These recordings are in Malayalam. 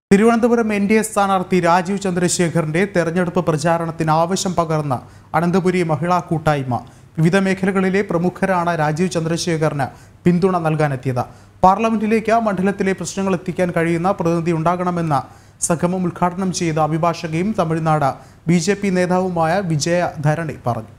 തിരുവനന്തപുരം എൻ ഡി എ സ്ഥാനാർത്ഥി രാജീവ് ചന്ദ്രശേഖറിന്റെ തെരഞ്ഞെടുപ്പ് പ്രചാരണത്തിന് ആവശ്യം പകർന്ന അനന്തപുരി മഹിളാ കൂട്ടായ്മ വിവിധ മേഖലകളിലെ പ്രമുഖരാണ് രാജീവ് ചന്ദ്രശേഖറിന് പിന്തുണ നൽകാനെത്തിയത് പാർലമെന്റിലേക്ക് മണ്ഡലത്തിലെ പ്രശ്നങ്ങൾ എത്തിക്കാൻ കഴിയുന്ന പ്രതിനിധി ഉണ്ടാകണമെന്ന സംഗമം ഉദ്ഘാടനം ചെയ്ത അഭിഭാഷകയും തമിഴ്നാട് ബി ജെ പി നേതാവുമായ വിജയ ധരണി പറഞ്ഞു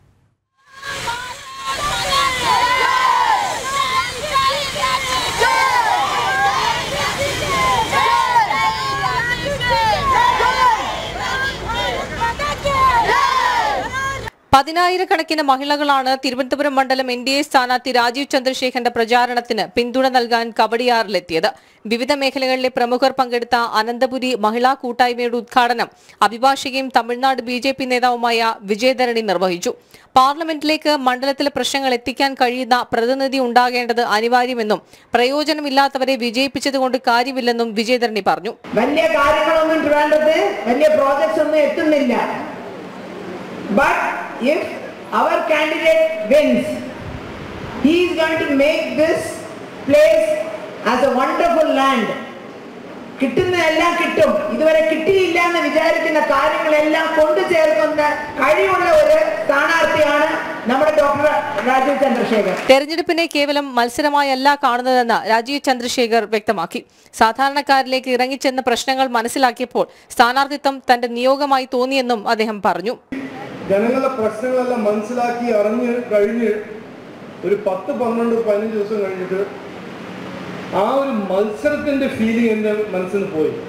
പതിനായിരക്കണക്കിന് മഹിളകളാണ് തിരുവനന്തപുരം മണ്ഡലം എൻ ഡി എ സ്ഥാനാർത്ഥി രാജീവ് ചന്ദ്രശേഖരന്റെ പ്രചാരണത്തിന് പിന്തുണ നൽകാൻ കവടിയാറിലെത്തിയത് വിവിധ മേഖലകളിലെ പ്രമുഖർ പങ്കെടുത്ത അനന്തപുരി മഹിളാ കൂട്ടായ്മയുടെ ഉദ്ഘാടനം അഭിഭാഷകയും തമിഴ്നാട് ബി ജെ പി നേതാവുമായ വിജയധരണി നിർവഹിച്ചു പാർലമെന്റിലേക്ക് മണ്ഡലത്തിലെ പ്രശ്നങ്ങൾ എത്തിക്കാൻ കഴിയുന്ന പ്രതിനിധി ഉണ്ടാകേണ്ടത് അനിവാര്യമെന്നും പ്രയോജനമില്ലാത്തവരെ വിജയിപ്പിച്ചതുകൊണ്ട് കാര്യമില്ലെന്നും വിജയധരണി പറഞ്ഞു വലിയ കാര്യങ്ങളൊന്നും ട്രിവാൻഡ്രത്ത് വലിയ പ്രോജക്ട്സ് ഒന്നും എത്തുന്നില്ല ബട്ട് ഇഫ് അവർ candidate wins he is going to make this place as a wonderful land കിട്ടുന്നതെല്ലാം കിട്ടും ഇതുവരെ കിട്ടിയില്ല എന്ന് വിചാരിക്കുന്ന കാര്യങ്ങളെല്ലാം കൊണ്ടു ചേർക്കുന്ന കഴിവുള്ള ഒരു സ്ഥാനാർത്ഥിയാണ് നമ്മുടെ ഡോക്ടർ രാജീവ് ചന്ദ്രശേഖർ തെരഞ്ഞെടുപ്പിനെ കേവലം മത്സരമായല്ല കാണുന്നതെന്ന് രാജീവ് ചന്ദ്രശേഖർ വ്യക്തമാക്കി സാധാരണക്കാരിലേക്ക് ഇറങ്ങിച്ചെന്ന പ്രശ്നങ്ങൾ മനസ്സിലാക്കിയപ്പോൾ സ്ഥാനാർത്ഥിത്വം തന്റെ നിയോഗമായി തോന്നിയെന്നും അദ്ദേഹം പറഞ്ഞു ജനങ്ങളുടെ പ്രശ്നങ്ങളെല്ലാം മനസ്സിലാക്കി അറിഞ്ഞ് കഴിഞ്ഞ് ഒരു പത്ത് പന്ത്രണ്ട് പതിനഞ്ച് ദിവസം കഴിഞ്ഞിട്ട് ആ ഒരു മത്സരത്തിന്റെ ഫീലിംഗ് എൻ്റെ മനസ്സിൽ നിന്ന് പോയി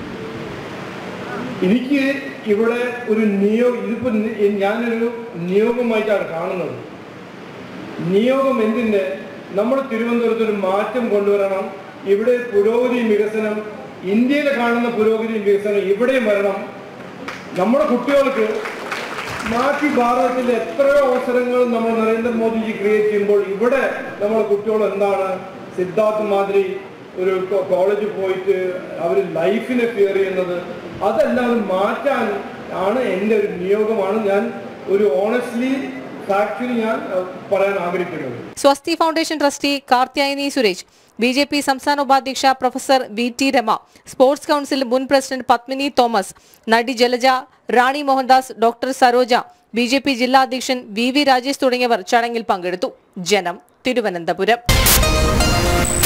എനിക്ക് ഇവിടെ ഒരു നിയോഗം ഇതിപ്പോ നി- ഞാനൊരു നിയോഗമായിട്ടാണ് കാണുന്നത് നിയോഗം എന്തിൻ്റെ നമ്മൾ തിരുവനന്തപുരത്ത് ഒരു മാറ്റം കൊണ്ടുവരണം ഇവിടെ പുരോഗതിയും വികസനം ഇന്ത്യയിൽ കാണുന്ന പുരോഗതിയും വികസനം ഇവിടെയും വരണം നമ്മുടെ കുട്ടികൾക്ക് ബാക്കി ഭാരതത്തിൽ എത്രയോ അവസരങ്ങൾ നമ്മൾ നരേന്ദ്രമോദിജി ക്രിയേറ്റ് ചെയ്യുമ്പോൾ ഇവിടെ നമ്മുടെ കുട്ടികൾ എന്താണ് സിദ്ധാർത്ഥ് മാതിരി ഒരു കോ- കോളേജിൽ പോയിട്ട് അവർ ലൈഫിനെ ഫിയർ ചെയ്യുന്നത് അതെല്ലാം മാറ്റാൻ ആണ് എൻ്റെ ഒരു നിയോഗമാണ് ഞാൻ ഒരു ഓണസ്റ്റ്ലി ഫാക്ച്വലി ഞാൻ അഹ്, പറയാൻ ആഗ്രഹിക്കുന്നത് Swasti foundation trustee Karthyayani Suresh B J P സംസ്ഥാന ഉപാധ്യക്ഷ professor V T Rama sports council മുൻ പ്രസിഡന്റ് പത്മിനി തോമസ് നടി Jalaja Rani Mohandas doctor Saroja B J P ജില്ലാ അധ്യക്ഷൻ വി വി രാജേഷ് തുടങ്ങിയവർ ചടങ്ങിൽ പങ്കെടുത്തു ജനം തിരുവനന്തപുരം